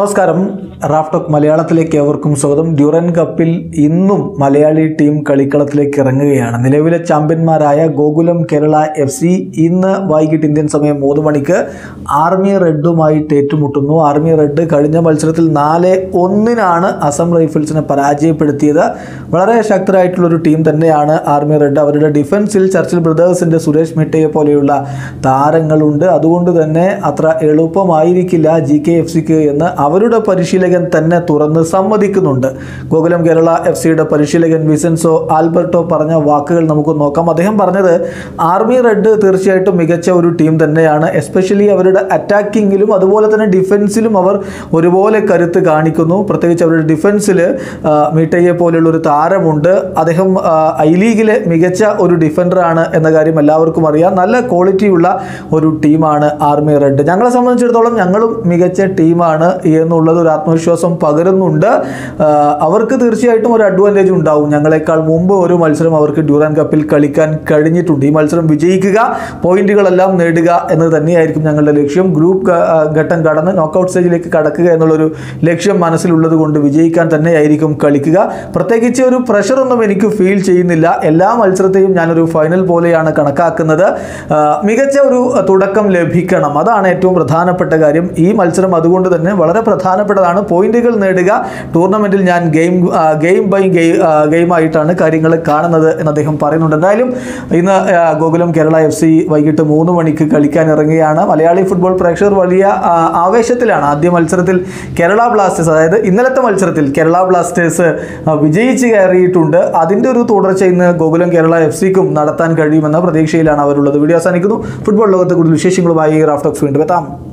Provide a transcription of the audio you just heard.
നമസ്കാരം റാഫ്ടോക്ക് മലയാളത്തിലേക്ക് ഏവർക്കും സ്വാഗതം ഡ്യൂറൻ കപ്പിൽ ഇന്നും മലയാളി ടീം കളിക്കളത്തിലേക്ക് ഇറങ്ങുകയാണ് നിലവിലെ ചാമ്പ്യന്മാരായ ഗോകുലം കേരള എഫ് സി ഇന്ന് വൈകിട്ട് ഇന്ത്യൻ സമയം മൂന്ന് മണിക്ക് ആർമി റെഡുമായിട്ട് ഏറ്റുമുട്ടുന്നു ആർമി റെഡ് കഴിഞ്ഞ മത്സരത്തിൽ നാല് ഒന്നിനാണ് അസം റൈഫിൾസിനെ പരാജയപ്പെടുത്തിയത് വളരെ ശക്തരായിട്ടുള്ളൊരു ടീം തന്നെയാണ് ആർമി റെഡ് അവരുടെ ഡിഫൻസിൽ ചർച്ചിൽ ബ്രദേഴ്സിൻ്റെ സുരേഷ് മിട്ടയെ പോലെയുള്ള താരങ്ങളുണ്ട് അതുകൊണ്ട് തന്നെ അത്ര എളുപ്പമായിരിക്കില്ല ജി കെ എഫ് സിക്ക് എന്ന് അവരുടെ പരിശീലകൻ തന്നെ തുറന്ന് സമ്മതിക്കുന്നുണ്ട് ഗോകുലം കേരള എഫ് സിയുടെ പരിശീലകൻ വിസൻസോ ആൽബർട്ടോ പറഞ്ഞ വാക്കുകൾ നമുക്ക് നോക്കാം അദ്ദേഹം പറഞ്ഞത് ആർമി റെഡ് തീർച്ചയായിട്ടും മികച്ച ഒരു ടീം തന്നെയാണ് എസ്പെഷ്യലി അവരുടെ അറ്റാക്കിങ്ങിലും അതുപോലെ തന്നെ ഡിഫൻസിലും അവർ ഒരുപോലെ കരുത്ത് കാണിക്കുന്നു പ്രത്യേകിച്ച് അവരുടെ ഡിഫൻസിൽ മീട്ടയെ പോലെയുള്ള ഒരു താരമുണ്ട് അദ്ദേഹം ആ, ഐ ലീഗിലെ മികച്ച ഒരു ഡിഫൻഡറാണ് എന്ന കാര്യം എല്ലാവർക്കും അറിയാം നല്ല ക്വാളിറ്റിയുള്ള ഒരു ടീമാണ് ആർമി റെഡ് ഞങ്ങളെ സംബന്ധിച്ചിടത്തോളം ഞങ്ങളും മികച്ച ടീമാണ് എന്നുള്ളത് ഒരു ആത്മവിശ്വാസം പകരുന്നുണ്ട് ആ, അവർക്ക് തീർച്ചയായിട്ടും ഒരു അഡ്വാൻറ്റേജ് ഉണ്ടാവും ഞങ്ങളെക്കാൾ മുമ്പ് ഒരു മത്സരം അവർക്ക് ഡ്യൂറാൻ കപ്പിൽ കളിക്കാൻ കഴിഞ്ഞിട്ടുണ്ട് ഈ മത്സരം വിജയിക്കുക പോയിന്റുകളെല്ലാം നേടുക എന്നത് തന്നെയായിരിക്കും ഞങ്ങളുടെ ലക്ഷ്യം ഗ്രൂപ്പ് ഘ- ആ, ഘട്ടം കടന്ന് നോക്കൗട്ട് സ്റ്റേജിലേക്ക് കടക്കുക എന്നുള്ളൊരു ലക്ഷ്യം മനസ്സിലുള്ളത് കൊണ്ട് വിജയിക്കാൻ തന്നെയായിരിക്കും കളിക്കുക പ്രത്യേകിച്ച് ഒരു പ്രഷറൊന്നും എനിക്ക് ഫീൽ ചെയ്യുന്നില്ല എല്ലാ മത്സരത്തെയും ഞാനൊരു ഫൈനൽ പോലെയാണ് കണക്കാക്കുന്നത് ആ, മികച്ച ഒരു തുടക്കം ലഭിക്കണം അതാണ് ഏറ്റവും പ്രധാനപ്പെട്ട കാര്യം ഈ മത്സരം അതുകൊണ്ട് തന്നെ വളരെ പ്രധാനപ്പെട്ടതാണ് പോയിന്റുകൾ നേടുക ടൂർണമെന്റിൽ ഞാൻ ഗെയിം ആ, ഗെയിം ബൈ ഗെയിം ആ, ഗെയിമായിട്ടാണ് കാര്യങ്ങൾ കാണുന്നത് എന്ന് അദ്ദേഹം പറയുന്നുണ്ട് എന്തായാലും ഇന്ന് ആ, ഗോകുലം കേരള എഫ് സി വൈകിട്ട് മൂന്ന് മണിക്ക് കളിക്കാൻ ഇറങ്ങുകയാണ് മലയാളി ഫുട്ബോൾ പ്രേക്ഷകർ വലിയ ആ, ആവേശത്തിലാണ് ആദ്യ മത്സരത്തിൽ കേരള ബ്ലാസ്റ്റേഴ്സ് അതായത് ഇന്നലത്തെ മത്സരത്തിൽ കേരള ബ്ലാസ്റ്റേഴ്സ് ആ, വിജയിച്ച് കയറിയിട്ടുണ്ട് അതിൻ്റെ ഒരു തുടർച്ച ഇന്ന് ഗോകുലം കേരള എഫ് സിക്കും നടത്താൻ കഴിയുമെന്ന പ്രതീക്ഷയിലാണ് അവരുള്ളത് വീഡിയോ അവസാനിക്കുന്നു ഫുട്ബോൾ ലോകത്തെ കൂടുതൽ വിശേഷങ്ങളുമായി റാഫ്റ്റോക്സ് വീണ്ടും എത്താം